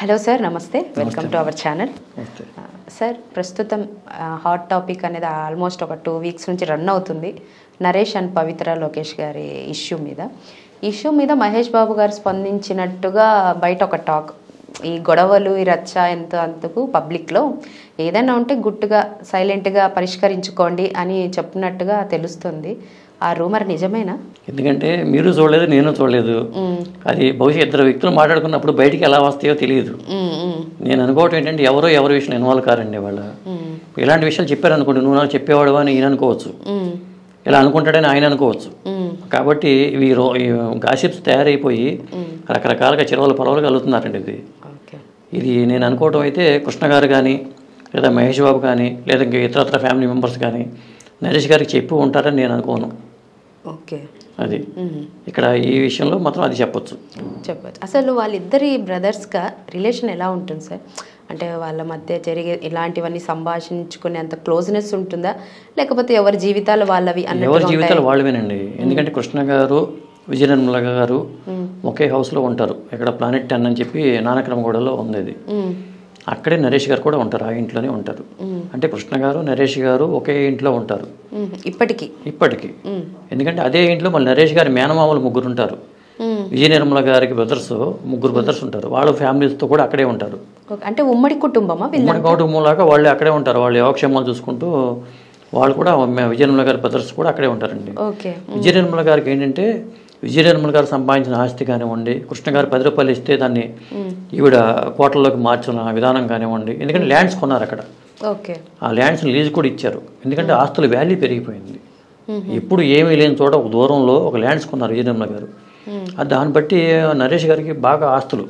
Hello sir నమస్తే welcome to our channel నమస్తే. Sir ప్రస్తుతం హాట్ టాపిక్ అనేది ఆల్మోస్ట్ ఒక టూ వీక్స్ నుంచి రన్ అవుతుంది నరేష్ అండ్ పవిత్ర లోకేష్ గారి ఇష్యూ మీద ఇష్యూ మీద మహేష్ బాబు గారు స్పందించినట్టుగా బయట ఒక టాక్ ఈ గొడవలు ఈ రచ్చ ఎంత అంతకు పబ్లిక్లో ఏదైనా ఉంటే గుట్టుగా సైలెంట్గా పరిష్కరించుకోండి అని చెప్పినట్టుగా తెలుస్తుంది ఆ రూమర్ నిజమేనా ఎందుకంటే మీరు చూడలేదు నేను చూడలేదు అది బహుశా ఇద్దరు వ్యక్తులు మాట్లాడుకున్నప్పుడు బయటికి ఎలా వస్తాయో తెలియదు మ్మ్, మ్మ్, నేను అనుకోవటం ఏంటంటే ఎవరో ఎవరి విషయంలో ఇన్వాల్వ్ కారండి వాళ్ళ మ్మ్, ఇలాంటి విషయాలు చెప్పారనుకోండి నువ్వు నాకు చెప్పేవాడు అని ఈయన అనుకోవచ్చు మ్మ్, ఇలా అనుకుంటాడని ఆయన అనుకోవచ్చు మ్మ్, కాబట్టి ఇవి రో గాసిప్స్ తయారైపోయి రకరకాలుగా చిరవల పొలవలు కలుగుతున్నారండి ఇది ఓకే ఇది నేను అనుకోవటం అయితే కృష్ణ గారు కానీ లేదా మహేష్ బాబు కానీ లేదా ఇంకా ఇతరత్ర ఫ్యామిలీ మెంబర్స్ కానీ నరేష్ గారికి చెప్పి ఉంటారని నేను అనుకోను ఓకే అది మ్మ్. ఇక్కడ ఈ విషయంలో మాత్రం అది చెప్పొచ్చు చెప్పచ్చు అసలు వాళ్ళిద్దరి బ్రదర్స్గా రిలేషన్ ఎలా ఉంటుంది సార్ అంటే వాళ్ళ మధ్య జరిగే ఇలాంటివన్నీ సంభాషించుకునేంత క్లోజ్నెస్ ఉంటుందా లేకపోతే ఎవరి జీవితాలు వాళ్ళవి ఎవరి అన్నట్టుగా జీవితాలు వాళ్ళవేనండి ఎందుకంటే కృష్ణ గారు విజయనిర్మల గారు ఒకే హౌస్లో ఉంటారు ఇక్కడ ప్లానెట్ టెన్ అని చెప్పి నానక్రమగూడలో ఉంది అది మ్మ్. అక్కడే నరేష్ గారు కూడా ఉంటారు ఆ ఇంట్లోనే ఉంటారు అంటే కృష్ణ గారు నరేష్ గారు ఒకే ఇంట్లో ఉంటారు మ్మ్. ఇప్పటికీ ఇప్పటికీ మ్మ్. ఎందుకంటే అదే ఇంట్లో మళ్ళీ నరేష్ గారి మేనమామలు ముగ్గురు ఉంటారు మ్మ్. విజయ నిర్మల గారికి బ్రదర్స్ ముగ్గురు బ్రదర్స్ ఉంటారు వాళ్ళ ఫ్యామిలీస్తో కూడా అక్కడే ఉంటారు ఓకే. అంటే ఉమ్మడి కుటుంబమా వీళ్ళ ఉమ్మడి కౌటుమూలాగా వాళ్ళు అక్కడే ఉంటారు వాళ్ళు యోగక్షేమాలు చూసుకుంటూ వాళ్ళు కూడా మే- విజయ నిర్మల గారి బ్రదర్స్ కూడా అక్కడే ఉంటారండి ఓకే విజయ నిర్మల గారికి ఏంటంటే విజయ నిర్మల గారు సంపాదించిన ఆస్తి కానివ్వండి కృష్ణ గారు పది రూపాయలు ఇస్తే దాన్ని ఈవిడ కోటల్లోకి మార్చిన విధానం కానివ్వండి ఎందుకంటే ల్యాండ్స్ కొన్నారు అక్కడ ఓకే ఆ ల్యాండ్స్ లీజ్ కూడా ఇచ్చారు ఎందుకంటే ఆస్తుల వాల్యూ పెరిగిపోయింది ఎప్పుడు ఏమీ లేని చోట ఒక దూరంలో ఒక ల్యాండ్స్ కొన్నారు విజయ నిర్మల గారు అది దాన్ని బట్టి నరేష్ గారికి బాగా ఆస్తులు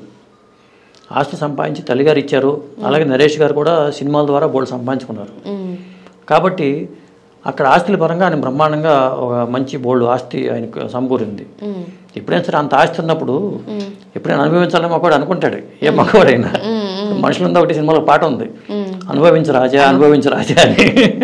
ఆస్తులు సంపాదించి తల్లిగారు ఇచ్చారు అలాగే నరేష్ గారు కూడా సినిమాల ద్వారా బోర్డు సంపాదించుకున్నారు మ్మ్. కాబట్టి అక్కడ ఆస్తుల పరంగా ఆయన బ్రహ్మాండంగా ఒక మంచి బోల్డ్ ఆస్తి ఆయనకు సమకూరింది మ్మ్. ఎప్పుడైనా సరే అంత ఆస్తి ఉన్నప్పుడు ఎప్పుడైనా అనుభవించాలని ఒకడు అనుకుంటాడు ఏ మగవాడైనా మనుషులంతా ఒకటి సినిమాలో పాట ఉంది అనుభవించు రాజా అనుభవించు రాజా అని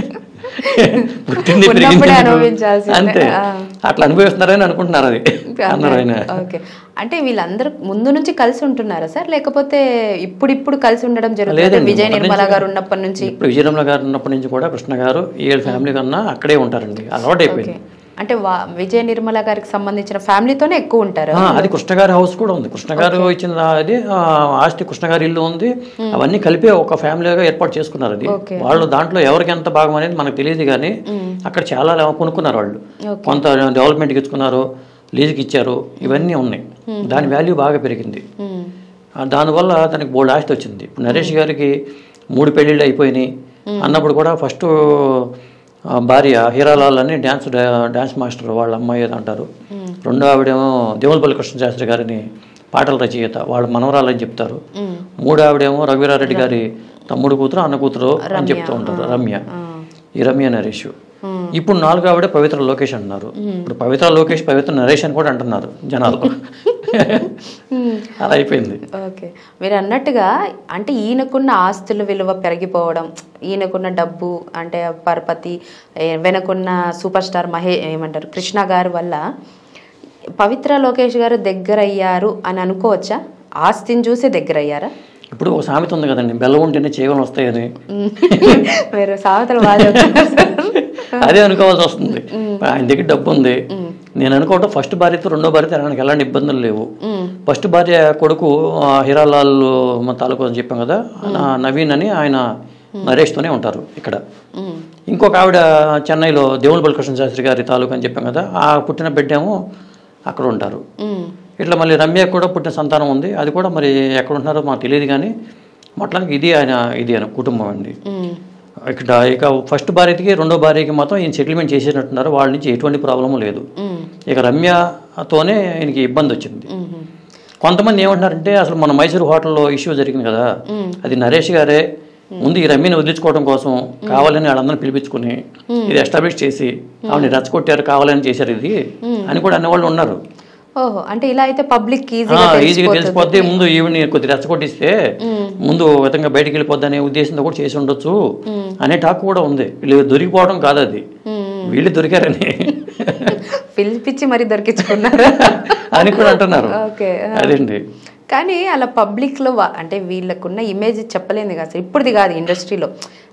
పుట్టింది ఉన్నప్పుడే పెరిగింది ఎందుకు? అనుభవించాల్సిందే. అంతే ఆ. అట్లా అనుభవిస్తున్నారని అనుకుంటున్నారు అది అన్నారు ఆయన ఓకే అంటే వీళ్ళందరూ ముందు నుంచి కలిసి ఉంటున్నారా సార్ లేకపోతే ఇప్పుడిప్పుడు కలిసి ఉండడం జరుగుతుంది లేదండి, విజయ మొదటి నిర్మల నుంచి- గారు ఉన్నప్పటి నుంచి ఇప్పుడు విజయరమణ గారు ఉన్నప్పటి నుంచి కూడా కృష్ణ గారు ఈ ఫ్యామిలీ కన్నా అక్కడే ఉంటారండి అలవాటు అయిపోయింది ఓకే. అంటే వా- విజయ నిర్మల గారికి సంబంధించిన ఫ్యామిలీతోనే ఎక్కువ ఉంటారు ఆ, అది కృష్ణ గారి హౌస్ కూడా ఉంది కృష్ణ గారు ఇచ్చిన అది ఆ, ఆస్తి కృష్ణ గారి ఇల్లు ఉంది అవన్నీ కలిపి ఒక ఫ్యామిలీగా ఏర్పాటు చేసుకున్నారు అది ఓకే. వాళ్ళు దాంట్లో ఎవరికి ఎంత భాగం అనేది మనకు తెలియదు కానీ అక్కడ చాలా లే- కొనుక్కున్నారు వాళ్ళు ఓకే. కొంత డెవలప్మెంట్కి ఇచ్చుకున్నారు లీజుకి ఇచ్చారు ఇవన్నీ ఉన్నాయి దాని వాల్యూ బాగా పెరిగింది మ్మ్. ఆ, దానివల్ల దానికి బోల్డ్ ఆస్తి వచ్చింది ఇప్పుడు నరేష్ గారికి మూడు పెళ్ళిళ్ళు అయిపోయినాయి అన్నప్పుడు కూడా ఫస్ట్ ఆ, భార్య హీరాలాల్ అని డ్యాన్స్ డ్యాన్స్ మాస్టర్ వాళ్ళ అమ్మాయి ఏదో అంటారు రెండో ఆవిడేమో దేవులపల్లి కృష్ణశాస్త్రి గారిని పాటల రచయిత వాళ్ళ మనవరాలని చెప్తారు మ్మ్. మూడో ఆవిడేమో రఘువీరారెడ్డి గారి తమ్ముడు కూతురు అన్న కూతురు అని చెప్తూ ఉంటారు రమ్య ఆ. ఈ రమ్య నరేష్ ఇప్పుడు నాలుగు ఆవిడ పవిత్ర లోకేష్ అంటున్నారు ఇప్పుడు పవిత్ర లోకేష్ పవిత్ర నరేష్ అని కూడా అంటున్నారు జనాలు అలా అయిపోయింది ఓకే మీరు అన్నట్టుగా అంటే ఈయనకున్న ఆస్తుల విలువ పెరిగిపోవడం ఈయనకున్న డబ్బు అంటే పరపతి ఏ, వెనకున్న సూపర్ స్టార్ మహే ఏమంటారు కృష్ణ గారి వల్ల పవిత్ర లోకేష్ గారు దగ్గర అయ్యారు అని అనుకోవచ్చా ఆస్తిని చూసే దగ్గర అయ్యారా ఇప్పుడు ఒక సామెత ఉంది కదండి బెల్లం ఉంటేనే చేయగలం వస్తాయని మీరు సామెతలు బాగా చెప్తున్నారు సార్. అదే అనుకోవాల్సి వస్తుంది ఆయన దగ్గర డబ్బు ఉంది నేను అనుకోవటం ఫస్ట్ భార్యతో రెండో భార్యతో ఆయనకి ఎలాంటి ఇబ్బందులు లేవు ఫస్ట్ భార్య కొడుకు ఆ, హీరాలాల్ మా తాలూకు అని చెప్పాం కదా నా- నవీన్ అని ఆయన నరేష్తోనే ఉంటారు ఇక్కడ మ్మ్. ఇంకొక ఆవిడ చెన్నైలో దేవులపల్లి కృష్ణ శాస్త్రి గారి తాలూకు అని చెప్పాం కదా ఆ పుట్టిన బిడ్డేమో అక్కడ ఉంటారు మ్మ్. ఇట్లా మళ్ళీ రమ్య కూడా పుట్టిన సంతానం ఉంది అది కూడా మరి ఎక్కడ ఉంటున్నారో మాకు తెలియదు కానీ మొత్తానికి ఇది ఆయన ఇది ఆయన కుటుంబం అండి మ్మ్. ఇక్కడ ఇక ఫస్ట్ భార్యకి రెండో భార్యకి మాత్రం ఈయన సెటిల్మెంట్ చేసేటట్టున్నారు వాళ్ళ నుంచి ఎటువంటి ప్రాబ్లము లేదు మ్మ్. ఇక రమ్యతోనే ఈయనకి ఇబ్బంది వచ్చింది మ్మ్. కొంతమంది ఏమంటున్నారంటే అసలు మన మైసూరు హోటల్లో ఇష్యూ జరిగింది కదా అది నరేష్ గారే ముందు ఈ రమ్యని వదిలించుకోవడం కోసం కావాలని వాళ్ళందరిని పిలిపించుకుని ఇది ఎస్టాబ్లిష్ చేసి ఆవిడని రెచ్చగొట్టారు కావాలని చేశారు ఇది అని కూడా అనేవాళ్ళు ఉన్నారు ఓహో అంటే ఇలా అయితే పబ్లిక్ ఆ, ఈజీగా ఈజీగా తెలిసిపోద్ది ముందు ఈవిని కొద్ది రెచ్చగొట్టిస్తే ముందు ఒక విధంగా బయటికి వెళ్ళిపోద్ది అనే ఉద్దేశంతో కూడా చేసి ఉండొచ్చు అనే టాక్ కూడా ఉంది వీళ్ళు దొరికిపోవడం కాదు అది వీళ్ళు దొరికారని పిలిపించి మరి దొరికించుకున్నారా అని కూడా అంటున్నారు ఓకే అదండి కానీ అలా పబ్లిక్లో అంటే వీళ్ళకున్న ఇమేజ్ చెప్పలేదు కదా సార్ ఇప్పుడుది కాదు ఇండస్ట్రీలో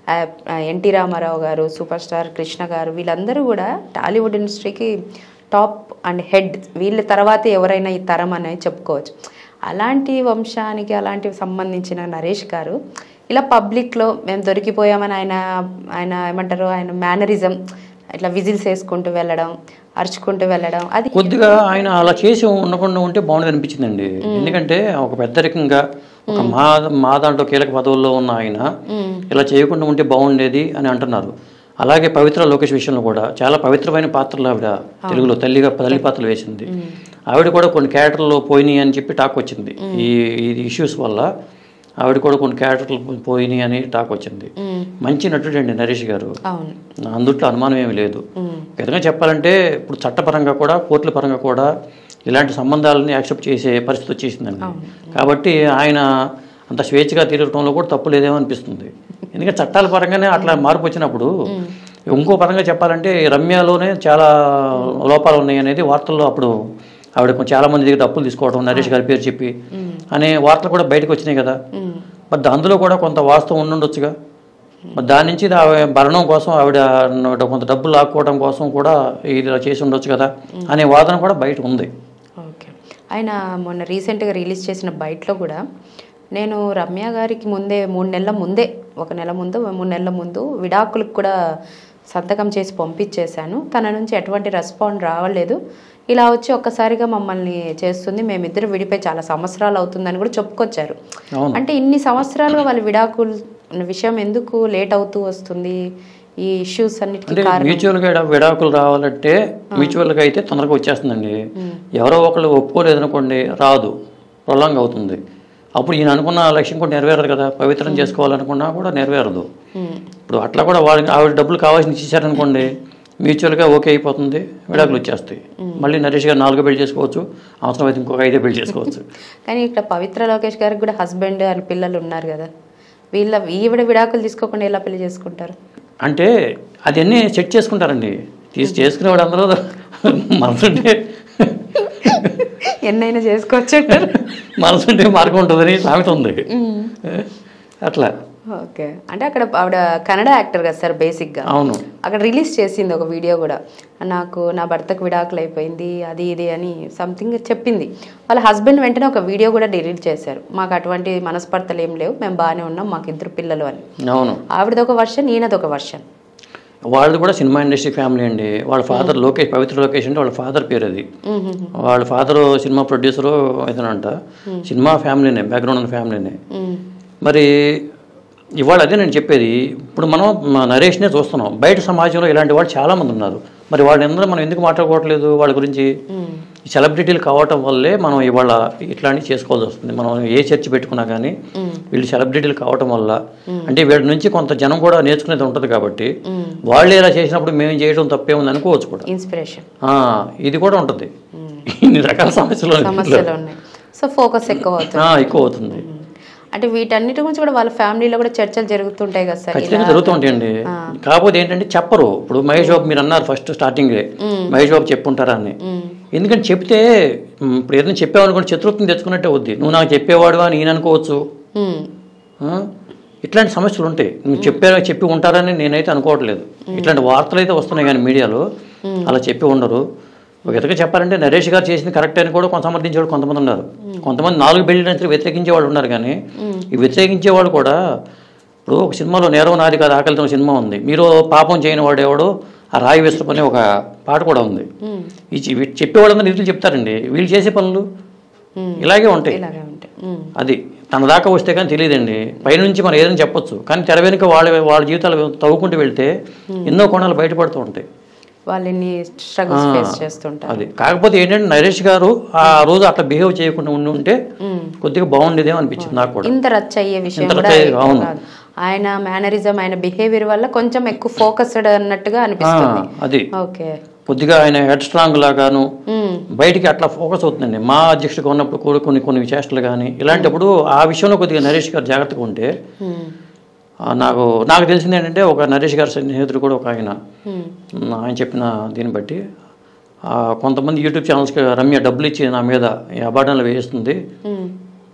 ఎన్టీ రామారావు గారు సూపర్ స్టార్ కృష్ణ గారు వీళ్ళందరూ కూడా టాలీవుడ్ ఇండస్ట్రీకి టాప్ అండ్ హెడ్ వీళ్ళ తర్వాత ఎవరైనా ఈ తరం అనేది చెప్పుకోవచ్చు అలాంటి వంశానికి అలాంటి సంబంధించిన నరేష్ గారు ఇలా పబ్లిక్లో మేము దొరికిపోయామని ఆయన ఆయన ఏమంటారు ఆయన మేనరిజం ఇట్లా విజిల్స్ వేసుకుంటూ వెళ్ళడం అరుచుకుంటూ వెళ్ళడం అది కొద్దిగా ఆయన అలా చేసి ఉండకుండా ఉంటే బాగుండదు అనిపించిందండి ఎందుకంటే ఒక పెద్దరికంగా ఒక మా మా దాంట్లో కీలక పదవుల్లో ఉన్న ఆయన ఇలా చేయకుండా ఉంటే బాగుండేది అని అంటున్నారు అలాగే పవిత్ర లోకేష్ విషయంలో కూడా చాలా పవిత్రమైన పాత్రలు ఆవిడ తెలుగులో తల్లిగా తల్లి పాత్రలు వేసింది ఆవిడ కూడా కొన్ని క్యారెక్టర్లు పోయినాయి అని చెప్పి టాక్ వచ్చింది ఈ ఈ ఇష్యూస్ వల్ల ఆవిడ కూడా కొన్ని క్యారెక్టర్లు పోయినాయి అని టాక్ వచ్చింది మంచి నటుడు అండి నరేష్ గారు అవును అందుట్లో అనుమానం ఏమీ లేదు మ్మ్. విధంగా చెప్పాలంటే ఇప్పుడు చట్టపరంగా కూడా కోర్టుల పరంగా కూడా ఇలాంటి సంబంధాలని యాక్సెప్ట్ చేసే పరిస్థితి వచ్చేసిందండి కాబట్టి ఆయన అంత స్వేచ్ఛగా తిరగటంలో కూడా తప్పు లేదేమో అనిపిస్తుంది ఎందుకంటే చట్టాల పరంగానే అట్లా మార్పు వచ్చినప్పుడు ఇంకో పరంగా చెప్పాలంటే ఈ రమ్యలోనే చాలా లోపాలు ఉన్నాయి అనేది వార్తల్లో అప్పుడు ఆవిడ కొంచెం చాలా మంది దగ్గర అప్పులు తీసుకోవడం నరేష్ గారి పేరు చెప్పి అనే వార్తలు కూడా బయటకు వచ్చినాయి కదా మ్మ్. మరి అందులో కూడా కొంత వాస్తవం ఉండుండొచ్చుగా మరి దాని నుంచి ఇది ఆవిడ భరణం కోసం ఆవిడ కొంత డబ్బులు లాక్కోవడం కోసం కూడా ఇది చేసి ఉండొచ్చు కదా అనే వాదన కూడా బయట ఉంది ఓకే ఆయన మొన్న రీసెంట్గా రిలీజ్ చేసిన బయటలో కూడా నేను రమ్య గారికి ముందే మూడు నెలల ముందే ఒక నెల ముందు మూడు నెలల ముందు విడాకులకు కూడా సంతకం చేసి పంపించేశాను తన నుంచి ఎటువంటి రెస్పాండ్ రావలేదు ఇలా వచ్చి ఒక్కసారిగా మమ్మల్ని చేస్తుంది మేమిద్దరు విడిపోయి చాలా సంవత్సరాలు అవుతుందని కూడా చెప్పుకొచ్చారు అవును అంటే ఇన్ని సంవత్సరాలుగా వాళ్ళ విడాకులు విషయం ఎందుకు లేట్ అవుతూ వస్తుంది ఈ ఇష్యూస్ అన్నిటికీ అంటే మ్యూచువల్గా విడాకులు రావాలంటే మ్యూచువల్గా అయితే తొందరగా వచ్చేస్తుందండి ఎవరో ఒకళ్ళు ఒప్పుకోలేదనుకోండి రాదు ప్రొలాంగ్ అవుతుంది అప్పుడు ఈయన అనుకున్న లక్ష్యం కూడా నెరవేరదు కదా పవిత్రం చేసుకోవాలనుకున్నా కూడా నెరవేరదు మ్మ్. ఇప్పుడు అట్లా కూడా వాళ్ళకి ఆవిడ డబ్బులు కావాల్సిన ఇచ్చేసారనుకోండి మ్యూచువల్గా ఓకే అయిపోతుంది విడాకులు వచ్చేస్తాయి మళ్ళీ నరేష్ గారు నాలుగో పెళ్లి చేసుకోవచ్చు అవసరమైతే ఇంకొక ఐదో పెళ్లి చేసుకోవచ్చు కానీ ఇక్కడ పవిత్ర లోకేష్ గారికి కూడా హస్బెండ్ అని పిల్లలు ఉన్నారు కదా వీళ్ళ ఈవిడ విడాకులు తీసుకోకుండా ఎలా పెళ్లి చేసుకుంటారు అంటే అదన్నీ సెట్ చేసుకుంటారండి తీసి చేసుకునేవాడు అందరూ మనసుంటే ఎన్నైనా చేసుకోవచ్చు అంటారు మనసుంటే మార్గం ఉంటుందని సామెత ఉంది అట్లా ఓకే అంటే అక్కడ ఆవిడ కన్నడ యాక్టర్ కదా సార్ బేసిక్గా అవును అక్కడ రిలీజ్ చేసింది ఒక వీడియో కూడా నాకు నా భర్తకు విడాకులు అయిపోయింది అది ఇది అని సంథింగ్ చెప్పింది వాళ్ళ హస్బెండ్ వెంటనే ఒక వీడియో కూడా డిలీట్ చేశారు మాకు అటువంటి మనస్పర్ధలు ఏం లేవు మేము బాగానే ఉన్నాం మాకు ఇద్దరు పిల్లలు అని అవును ఆవిడది ఒక వర్షన్ ఈయనది ఒక వర్షన్ వాళ్ళది కూడా సినిమా ఇండస్ట్రీ ఫ్యామిలీ అండి వాళ్ళ ఫాదర్ లోకేష్ పవిత్ర లోకేష్ అంటే వాళ్ళ ఫాదర్ పేరు అది వాళ్ళ ఫాదర్ సినిమా ప్రొడ్యూసరు ఇతనంట సినిమా ఫ్యామిలీనే బ్యాక్గ్రౌండ్ ఉన్న ఫ్యామిలీనే మరి ఇవాళ అదే నేను చెప్పేది ఇప్పుడు మనం మా నరేష్నే చూస్తున్నాం బయట సమాజంలో ఇలాంటి వాళ్ళు చాలా మంది ఉన్నారు మరి వాళ్ళందరూ మనం ఎందుకు మాట్లాడుకోవట్లేదు వాళ్ళ గురించి ఈ సెలబ్రిటీలు కావటం వల్లే మనం ఇవాళ ఇట్లాంటివి చేసుకోవాల్సి వస్తుంది మనం ఏ చర్చ పెట్టుకున్నా కానీ వీళ్ళు సెలబ్రిటీలు కావటం వల్ల అంటే వీళ్ళ నుంచి కొంత జనం కూడా నేర్చుకునేది ఉంటుంది కాబట్టి వాళ్ళు ఇలా చేసినప్పుడు మేము చేయడం తప్పేముంది అనుకోవచ్చు కూడా ఇన్స్పిరేషన్ ఆ, ఇది కూడా ఉంటుంది ఇన్ని రకాల సమస్యలు సమస్యలు ఉన్నాయి సో ఫోకస్ ఎక్కువ అవుతుంది ఆ, ఎక్కువ అవుతుంది అంటే వీటన్నిటి గురించి కూడా వాళ్ళ ఫ్యామిలీలో కూడా చర్చలు జరుగుతుంటాయి కదా సార్ ఖచ్చితంగా జరుగుతూ ఉంటాయండి కాకపోతే ఏంటంటే చెప్పరు ఇప్పుడు మహేష్ బాబు మీరు అన్నారు ఫస్ట్ స్టార్టింగే మహేష్ బాబు చెప్పుంటారా అని ఎందుకంటే చెప్తే మ్, ఇప్పుడు ఏదైనా చెప్పావనుకోండి శత్రుత్వం తెచ్చుకున్నట్టే వద్ది నువ్వు నాకు చెప్పేవాడువా అని ఈయన అనుకోవచ్చు ఉమ్, ఆ? ఇట్లాంటి సమస్యలు ఉంటాయి నువ్వు చెప్పారా చెప్పి ఉంటారని నేనైతే అనుకోవట్లేదు ఇట్లాంటి వార్తలు అయితే వస్తున్నాయి కానీ మీడియాలో అలా చెప్పి ఉండరు ఒక విధంగా చెప్పాలంటే నరేష్ గారు చేసింది కరెక్ట్ అని కూడా కొంత సమర్థించే వాళ్ళు కొంతమంది ఉన్నారు కొంతమంది నాలుగు పెళ్లి నుంచి వ్యతిరేకించే వాళ్ళు ఉన్నారు కానీ ఈ వ్యతిరేకించే వాళ్ళు కూడా ఇప్పుడు ఒక సినిమాలో నేరవ నాది కాదు ఆకలితో సినిమా ఉంది మీరు పాపం చేయని వాడు ఎవడో ఆ రాయి విసరపు అనే ఒక పాట కూడా ఉంది ఈ చె- వీటి చెప్పేవాళ్ళందరూ నిధులు చెప్తారండి వీళ్ళు చేసే పనులు ఇలాగే ఉంటాయి ఇలాగే ఉంటాయి ఉమ్, అది తన దాకా వస్తే కానీ తెలియదండి పైనుంచి మనం ఏదైనా చెప్పొచ్చు కానీ తెర వెనుక వాళ్ళ వాళ్ళ జీవితాలు తవ్వుకుంటూ వెళ్తే ఎన్నో కోణాలు బయటపడుతూ ఉంటాయి వాళ్ళని స్ట్రగుల్స్ ఫేస్ చేస్తుంటారు అది కాకపోతే ఏంటంటే నరేష్ గారు ఆ రోజు అట్లా బిహేవ్ చేయకుండా ఉండి ఉంటే కొద్దిగా బాగుండేదేమో అనిపించింది నాకు కూడా ఇంత రచ్చ అయ్యే విషయం ఇంత కూడా రచ్చ అయ్యే- ఎక్కువ అవును. కాదు. ఆయన మేనరిజం ఆయన బిహేవియర్ వల్ల కొంచెం ఎక్కువ ఫోకస్డ్ అన్నట్టుగా ఆ, అనిపిస్తుంది అది ఓకే కొద్దిగా ఆయన హెడ్ స్ట్రాంగ్ లాగాను ఉమ్, బయటికి అట్లా ఫోకస్ అవుతుందండి మా అధ్యక్షుడిగా ఉన్నప్పుడు కూడా కొన్ని కొన్ని చేష్టలు కానీ ఇలాంటప్పుడు ఆ విషయంలో కొద్దిగా నరేష్ గారు జాగ్రత్తగా ఉంటే ఉమ్, ఆ, నాకు నాకు తెలిసింది ఏంటంటే ఒక నరేష్ గారి స్నేహితుడు కూడా ఒక ఆయన ఉమ్, ఉమ్, ఆయన చెప్పిన దీన్ని బట్టి ఆ, కొంతమంది యూట్యూబ్ ఛానల్స్కి రమ్య డబ్బులు ఇచ్చి నా మీద ఈ అబార్డన్లు వేయిస్తుంది ఉమ్,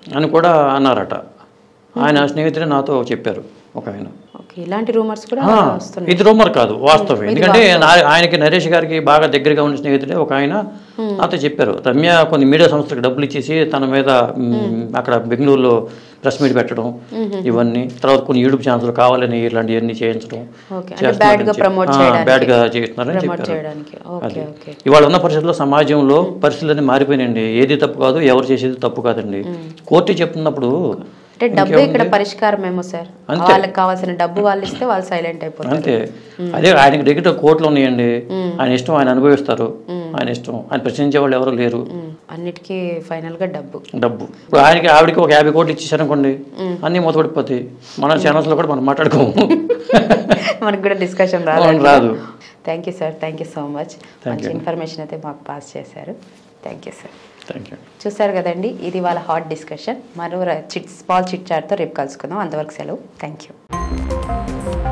అని కూడా అన్నారట ఆయన స్నేహితుడే నాతో చెప్పారు ఒక ఆయన ఓకే ఇలాంటి రూమర్స్ కూడా ఆ, వస్తున్నాయి ఇది రూమర్ కాదు వాస్తవం ఎందుకంటే నా- ఆయనకి నరేష్ గారికి బాగా దగ్గరగా ఉన్న స్నేహితుడే ఒక ఆయన నాతో చెప్పారు రమ్య కొన్ని మీడియా సంస్థలకు డబ్బులు ఇచ్చేసి తన మీద మ్, అక్కడ బెంగళూరులో ప్రెస్ మీట్ పెట్టడం ఇవన్నీ తర్వాత కొన్ని యూట్యూబ్ ఛానల్స్ కావాలని ఇలాంటివన్నీ చేయించడం ఓకే అంటే బ్యాడ్ గా ప్రమోట్ చేయడానికి బ్యాడ్ గా చేస్తున్నారని ప్రమోట్ చెప్పారు చేయడానికి ఓకే ఓకే ఇవాళ ఉన్న పరిస్థితుల్లో సమాజంలో పరిస్థితులన్నీ మారిపోయినాయండి ఏది తప్పు కాదు ఎవరు చేసేది తప్పు కాదండి కోర్టు చెప్తున్నప్పుడు అంటే డబ్బు ఇక్కడ పరిష్కారం ఏమో సార్ వాళ్ళకి కావాల్సిన డబ్బు వాళ్ళు ఇస్తే వాళ్ళు సైలెంట్ అయిపోతారు అంతే అదే ఆయనకి దగ్గర కోర్టులు ఉన్నాయండి ఆయన ఇష్టం ఆయన అనుభవిస్తారు ఆయన ఇష్టం ఆయన ప్రశ్నించే వాళ్ళు ఎవరు లేరు ఉమ్, అన్నిటికీ ఫైనల్ గా డబ్బు డబ్బు ఇప్పుడు ఆయనకి ఆవిడకి ఒక యాభై కోట్లు ఇచ్చేసారనుకోండి అన్నీ మూతపడిపోతాయి మన ఛానల్స్లో కూడా మనం మాట్లాడుకోము మనకు కూడా డిస్కషన్ అవును, రాదు రాదు thank you sir thank you so much మంచి ఇన్ఫర్మేషన్ అయితే మాకు పాస్ చేశారు thank you sir thank you చూసారు కదండి ఇది వాళ్ళ హాట్ డిస్కషన్ మరో చిట్ స్మాల్ చిట్ చాట్తో రేపు కలుసుకుందాం అంతవరకు సెలవు థ్యాంక్ యూ